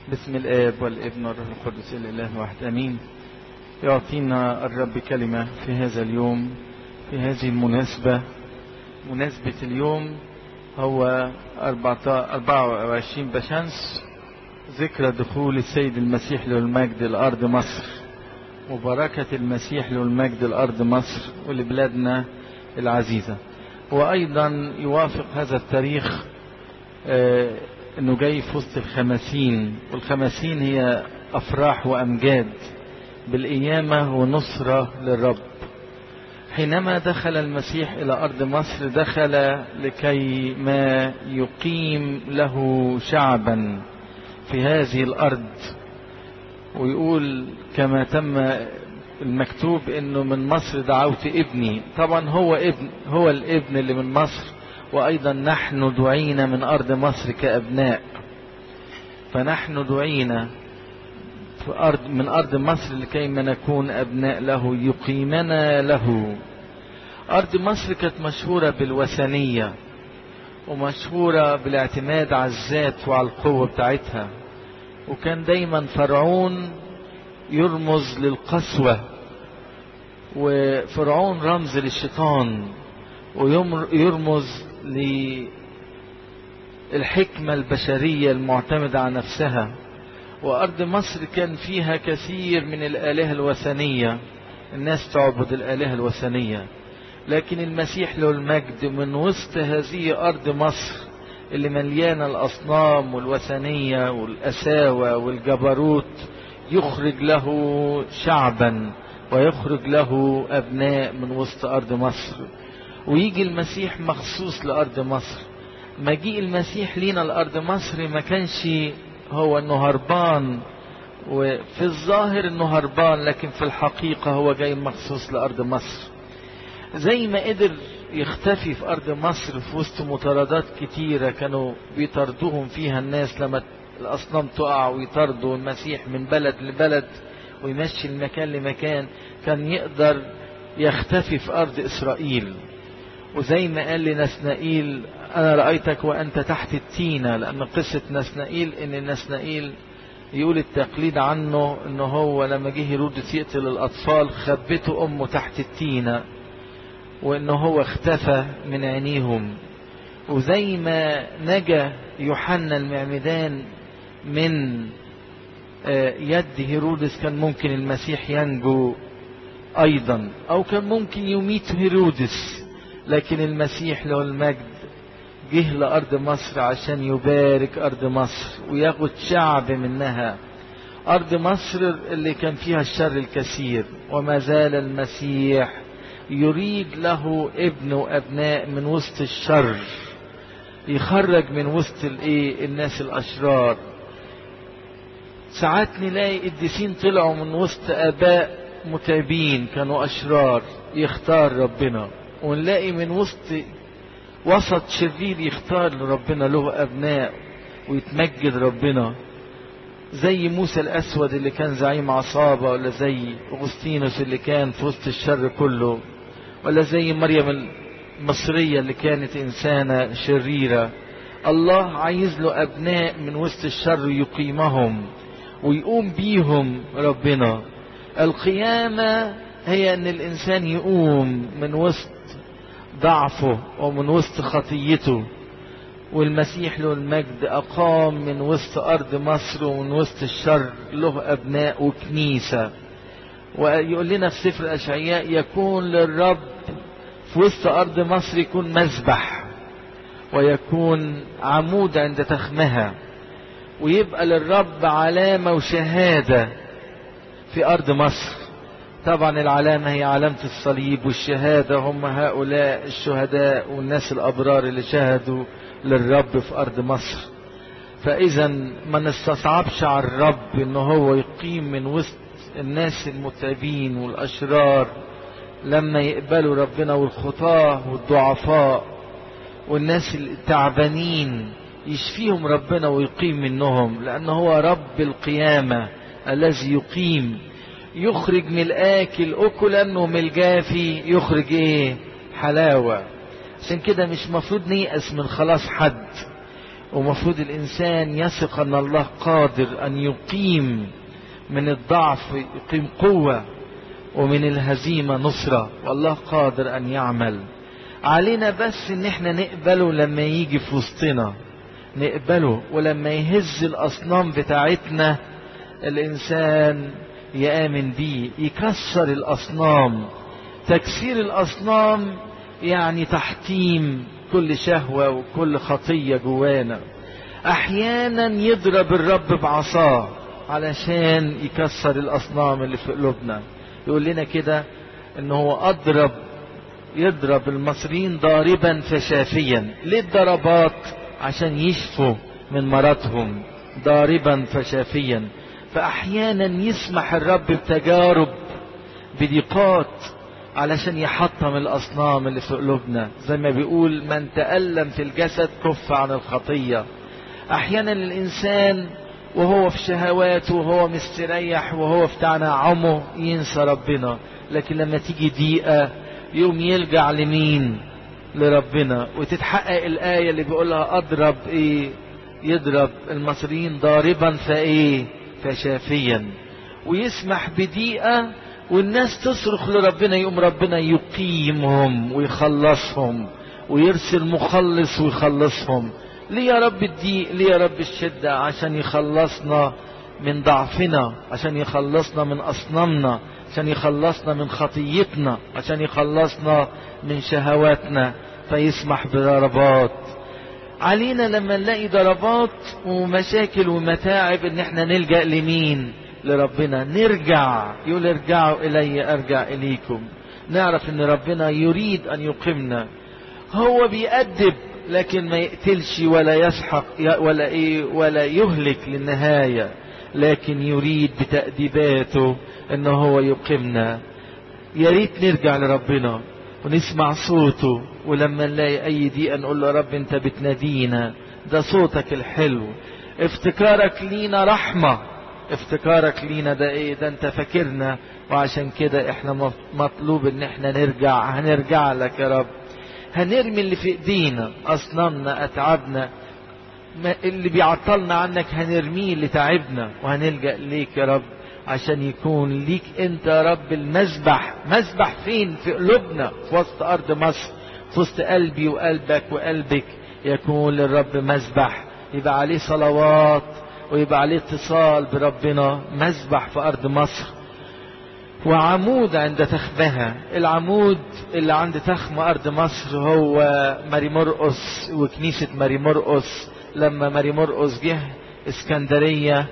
بسم الآب والابن والروح القدس الإله واحد أمين يعطينا الرب كلمة في هذا اليوم في هذه المناسبة مناسبة اليوم هو 24 بشمس ذكرى دخول السيد المسيح له المجد الأرض مصر مباركة المسيح له المجد الأرض مصر ولبلادنا العزيزة وأيضا يوافق هذا التاريخ آه انه جاي في وسط الخمسين والخمسين هي افراح وامجاد بالقيامة ونصرة للرب حينما دخل المسيح الى ارض مصر دخل لكي ما يقيم له شعبا في هذه الارض ويقول كما تم المكتوب انه من مصر دعوت ابني طبعا هو ابن هو الابن اللي من مصر وأيضا نحن دعينا من أرض مصر كأبناء فنحن دعينا في أرض من أرض مصر لكي ما نكون أبناء له يقيمنا له أرض مصر كانت مشهورة بالوثنية ومشهورة بالاعتماد على الذات وعلى القوة بتاعتها وكان دايما فرعون يرمز للقسوة وفرعون رمز للشيطان ويرمز للحكمة البشرية المعتمدة على نفسها وأرض مصر كان فيها كثير من الآلهة الوثنية الناس تعبد الآلهة الوثنية لكن المسيح له المجد من وسط هذه أرض مصر اللي مليانة الأصنام والوثنية والأساوة والجبروت يخرج له شعبا ويخرج له أبناء من وسط أرض مصر ويجي المسيح مخصوص لأرض مصر مجيء المسيح لينا لأرض مصر ما كانش هو انه هربان وفي الظاهر انه هربان لكن في الحقيقة هو جاي مخصوص لأرض مصر زي ما قدر يختفي في أرض مصر في وسط مطاردات كتيرة كانوا بيطردوهم فيها الناس لما الأصنام تقع ويطردوا المسيح من بلد لبلد ويمشي المكان لمكان كان يقدر يختفي في أرض إسرائيل وزي ما قال لنسنائيل أنا رأيتك وأنت تحت التينة لأن قصة نسنائيل إن نسنائيل يقول التقليد عنه إنه هو لما جه هيرودس يقتل الأطفال خبته أمه تحت التينة وإنه هو اختفى من عينيهم وزي ما نجا يوحنا المعمدان من يد هيرودس كان ممكن المسيح ينجو أيضا أو كان ممكن يميت هيرودس لكن المسيح له المجد جه لأرض مصر عشان يبارك أرض مصر وياخد شعب منها أرض مصر اللي كان فيها الشر الكثير وما زال المسيح يريد له ابن وأبناء من وسط الشر يخرج من وسط الايه الناس الأشرار ساعات نلاقي قديسين طلعوا من وسط آباء متعبين كانوا أشرار يختار ربنا ونلاقي من وسط وسط شرير يختار لربنا له أبناء ويتمجد ربنا زي موسى الأسود اللي كان زعيم عصابة ولا زي أغسطينوس اللي كان في وسط الشر كله ولا زي مريم المصرية اللي كانت إنسانة شريرة الله عايز له أبناء من وسط الشر يقيمهم ويقوم بيهم ربنا القيامة هي أن الإنسان يقوم من وسط ضعفه ومن وسط خطيته والمسيح له المجد أقام من وسط أرض مصر ومن وسط الشر له أبناء وكنيسة ويقول لنا في سفر أشعياء يكون للرب في وسط أرض مصر يكون مذبح ويكون عمود عند تخمها ويبقى للرب علامة وشهادة في أرض مصر طبعا العلامة هي علامة الصليب والشهادة هم هؤلاء الشهداء والناس الأبرار اللي شهدوا للرب في أرض مصر فإذا ما نستصعبش على الرب إن هو يقيم من وسط الناس المتعبين والأشرار لما يقبلوا ربنا والخطاة والضعفاء والناس التعبانين يشفيهم ربنا ويقيم منهم لأن هو رب القيامة الذي يقيم يخرج من الآكل أكلا ومن الجافي يخرج إيه حلاوة عشان كده مش مفروض نيأس من خلاص حد ومفروض الإنسان يثق أن الله قادر أن يقيم من الضعف يقيم قوة ومن الهزيمة نصرة والله قادر أن يعمل علينا بس ان احنا نقبله لما يجي في وسطنا نقبله ولما يهز الأصنام بتاعتنا الإنسان يآمن بيه يكسر الأصنام تكسير الأصنام يعني تحطيم كل شهوة وكل خطية جوانا أحيانا يضرب الرب بعصاه علشان يكسر الأصنام اللي في قلوبنا يقول لنا كده إن هو أضرب يضرب المصريين ضاربا فشافيا ليه الضربات عشان يشفوا من مرضهم ضاربا فشافيا فأحيانا يسمح الرب بتجارب بضيقات علشان يحطم الأصنام اللي في قلوبنا زي ما بيقول من تألم في الجسد كف عن الخطية أحيانا الإنسان وهو في شهواته وهو مستريح وهو في تنعمه ينسى ربنا لكن لما تيجي ضيقة يوم يلجع لمين لربنا وتتحقق الآية اللي بيقولها أضرب إيه يضرب المصريين ضاربا فإيه فشافيا ويسمح بضيقة والناس تصرخ لربنا يقوم ربنا يقيمهم ويخلصهم ويرسل مخلص ويخلصهم ليه يا رب الضيق ليه يا رب الشدة عشان يخلصنا من ضعفنا عشان يخلصنا من أصنامنا عشان يخلصنا من خطيتنا عشان يخلصنا من شهواتنا فيسمح بضربات علينا لما نلاقي ضربات ومشاكل ومتاعب ان احنا نلجأ لمين لربنا نرجع يقول ارجعوا الي ارجع اليكم نعرف ان ربنا يريد ان يقيمنا هو بيأدب لكن ما يقتلش ولا يسحق ولا ايه ولا يهلك للنهايه لكن يريد بتأديباته ان هو يقيمنا يا ريت نرجع لربنا ونسمع صوته ولما نلاقي اي دقيقه نقول له يا رب انت بتنادينا ده صوتك الحلو افتكارك لينا رحمه افتكارك لينا ده ايه ده انت فاكرنا وعشان كده احنا مطلوب ان احنا نرجع هنرجع لك يا رب هنرمي اللي في ايدينا اصنامنا اتعبنا اللي بيعطلنا عنك هنرميه اللي تعبنا وهنلجأ ليك يا رب عشان يكون ليك انت يا رب المذبح مذبح فين في قلوبنا في وسط ارض مصر في وسط قلبي وقلبك وقلبك يكون للرب مذبح يبقى عليه صلوات ويبقى عليه اتصال بربنا مذبح في ارض مصر وعمود عند تخمها العمود اللي عند تخم ارض مصر هو ماري مرقس وكنيسة ماري مرقس لما ماري مرقس جه اسكندرية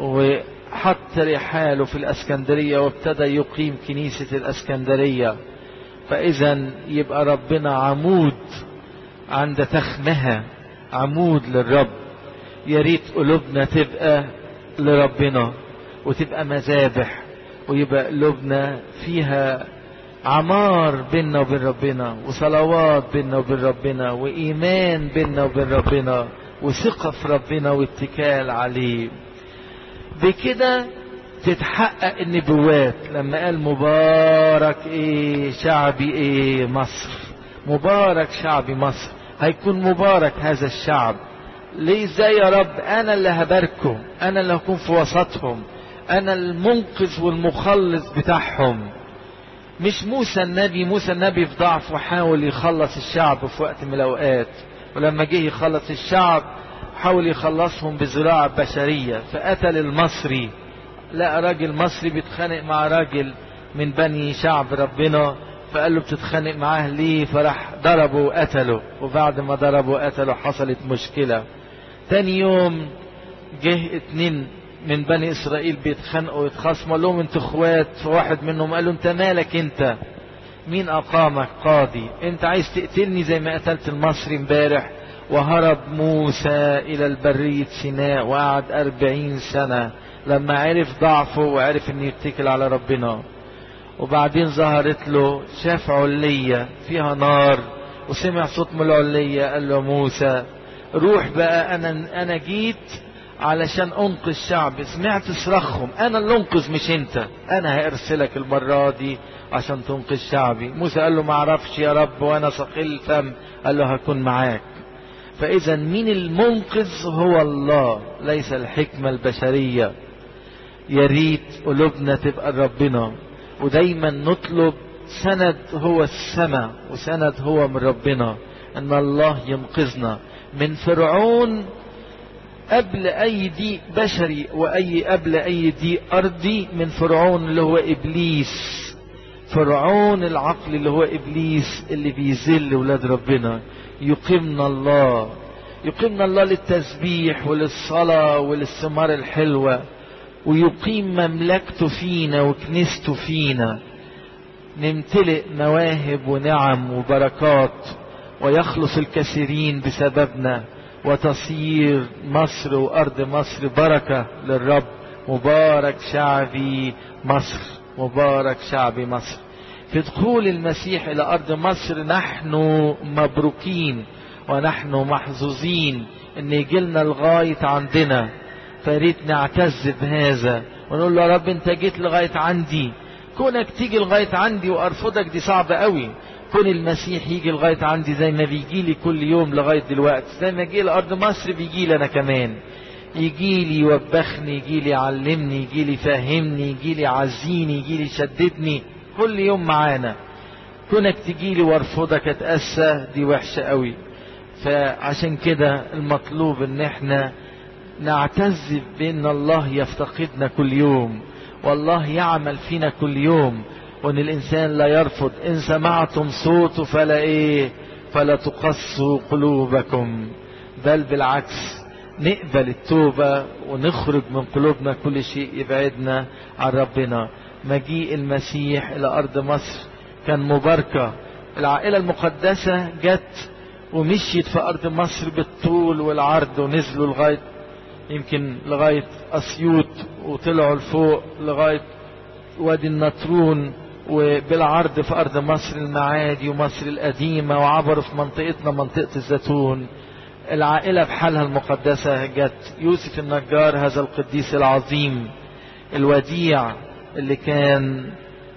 وحط رحاله في الاسكندرية وابتدى يقيم كنيسة الاسكندرية فاذا يبقى ربنا عمود عند تخمها عمود للرب يا ريت قلوبنا تبقى لربنا وتبقى مذابح ويبقى قلوبنا فيها عمار بيننا وبين ربنا وصلوات بيننا وبين ربنا وإيمان بيننا وبين ربنا وثقة في ربنا واتكال عليه بكده تتحقق النبوات لما قال مبارك ايه شعبي ايه مصر مبارك شعبي مصر هيكون مبارك هذا الشعب ليه ازاي يا رب انا اللي هباركه انا اللي هكون في وسطهم انا المنقذ والمخلص بتاعهم مش موسى النبي موسى النبي في ضعف وحاول يخلص الشعب في وقت من الاوقات ولما جه يخلص الشعب حاول يخلصهم بزراعة بشرية فقتل المصري لقى راجل مصري بيتخانق مع راجل من بني شعب ربنا فقال له بتتخانق معاه ليه فراح ضربه وقتله وبعد ما ضربه وقتله حصلت مشكلة تاني يوم جه اتنين من بني اسرائيل بيتخانقوا ويتخاصموا قال لهم انتوا اخوات فواحد منهم قال له انت مالك انت مين اقامك قاضي انت عايز تقتلني زي ما قتلت المصري امبارح وهرب موسى الى البرية سيناء وقعد اربعين سنة لما عرف ضعفه وعرف انه يتكل على ربنا وبعدين ظهرت له شاف علية فيها نار وسمع صوت من العلية قال له موسى روح بقى انا انا جيت علشان انقذ شعب سمعت صراخهم انا اللي انقذ مش انت انا هارسلك المرة دي عشان تنقذ شعبي موسى قال له ما اعرفش يا رب وانا ثقيل الفم قال له هكون معاك فإذا مين المنقذ هو الله ليس الحكمة البشرية يا ريت قلوبنا تبقى ربنا ودايما نطلب سند هو السماء وسند هو من ربنا ان الله ينقذنا من فرعون قبل اي ضيق بشري واي قبل اي ضيق ارضي من فرعون اللي هو ابليس فرعون العقل اللي هو ابليس اللي بيذل ولاد ربنا يقيمنا الله يقيمنا الله للتسبيح وللصلاة وللثمار الحلوة ويقيم مملكته فينا وكنيسته فينا نمتلئ مواهب ونعم وبركات ويخلص الكثيرين بسببنا وتصير مصر وأرض مصر بركة للرب مبارك شعبي مصر مبارك شعبي مصر في دخول المسيح إلى أرض مصر نحن مبروكين ونحن محظوظين ان يجيلنا لغاية عندنا فريت نعتز بهذا ونقول له يا رب انت جيت لغاية عندي كونك تيجي لغاية عندي وارفضك دي صعبة قوي كون المسيح يجي لغاية عندي زي ما بيجي لي كل يوم لغاية دلوقتي زي ما جه لأرض مصر بيجي لي أنا كمان يجي لي يوبخني يجي لي يعلمني يجي لي يفهمني يجي لي يعزيني يجي لي يشددني كل يوم معانا كونك تجي لي وارفضك اتأسى دي وحشة قوي فعشان كده المطلوب ان احنا نعتز بان الله يفتقدنا كل يوم والله يعمل فينا كل يوم وان الانسان لا يرفض ان سمعتم صوته فلا ايه فلا تقصوا قلوبكم بل بالعكس نقبل التوبة ونخرج من قلوبنا كل شيء يبعدنا عن ربنا مجيء المسيح الى ارض مصر كان مباركة العائلة المقدسة جت ومشيت في ارض مصر بالطول والعرض ونزلوا لغاية يمكن لغاية اسيوط وطلعوا لفوق لغاية وادي النطرون وبالعرض في ارض مصر المعادي ومصر القديمة وعبروا في منطقتنا منطقة الزيتون العائلة بحالها المقدسة جت يوسف النجار هذا القديس العظيم الوديع اللي كان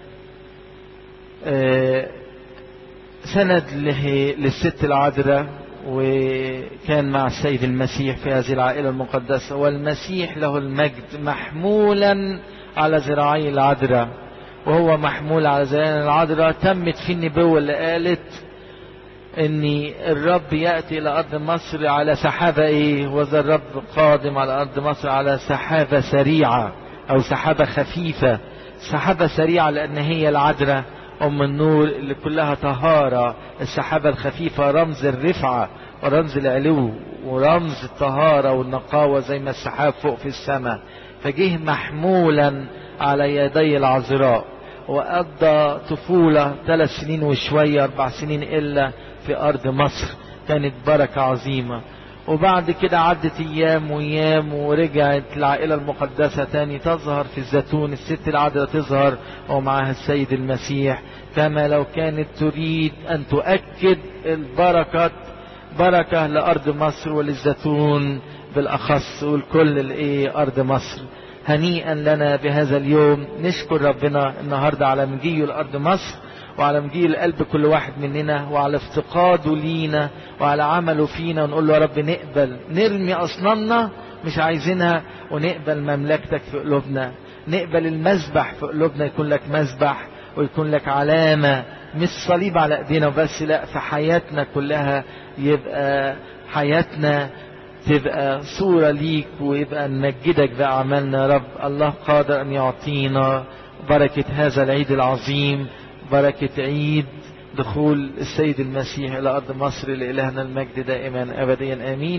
سند للست العذراء وكان مع السيد المسيح في هذه العائلة المقدسة والمسيح له المجد محمولا على ذراعي العذراء وهو محمول على ذراعي العذراء تمت في النبوة اللي قالت ان الرب يأتي الى ارض مصر على سحابة ايه وذا الرب قادم على ارض مصر على سحابة سريعة او سحابة خفيفة سحابة سريعة لان هي العذراء ام النور اللي كلها طهارة السحابة الخفيفة رمز الرفعة ورمز العلو ورمز الطهارة والنقاوة زي ما السحاب فوق في السماء فجه محمولا على يدي العذراء وقضى طفولة ثلاث سنين وشوية أربع سنين إلا في أرض مصر كانت بركة عظيمة وبعد كده عدت أيام وأيام ورجعت العائلة المقدسة تاني تظهر في الزيتون الست العذراء تظهر ومعها السيد المسيح كما لو كانت تريد أن تؤكد البركة بركة لأرض مصر وللزيتون بالأخص والكل الإيه أرض مصر هنيئا لنا بهذا اليوم نشكر ربنا النهاردة على مجيء الأرض مصر وعلى مجيء القلب كل واحد مننا وعلى افتقاده لينا وعلى عمله فينا ونقول له يا رب نقبل نرمي أصنامنا مش عايزينها ونقبل مملكتك في قلوبنا نقبل المذبح في قلوبنا يكون لك مذبح ويكون لك علامة مش صليب على ايدينا بس لا في حياتنا كلها يبقى حياتنا تبقى صورة ليك ويبقى نمجدك بأعمالنا يا رب الله قادر أن يعطينا بركة هذا العيد العظيم بركة عيد دخول السيد المسيح إلى أرض مصر لإلهنا المجد دائما أبديا آمين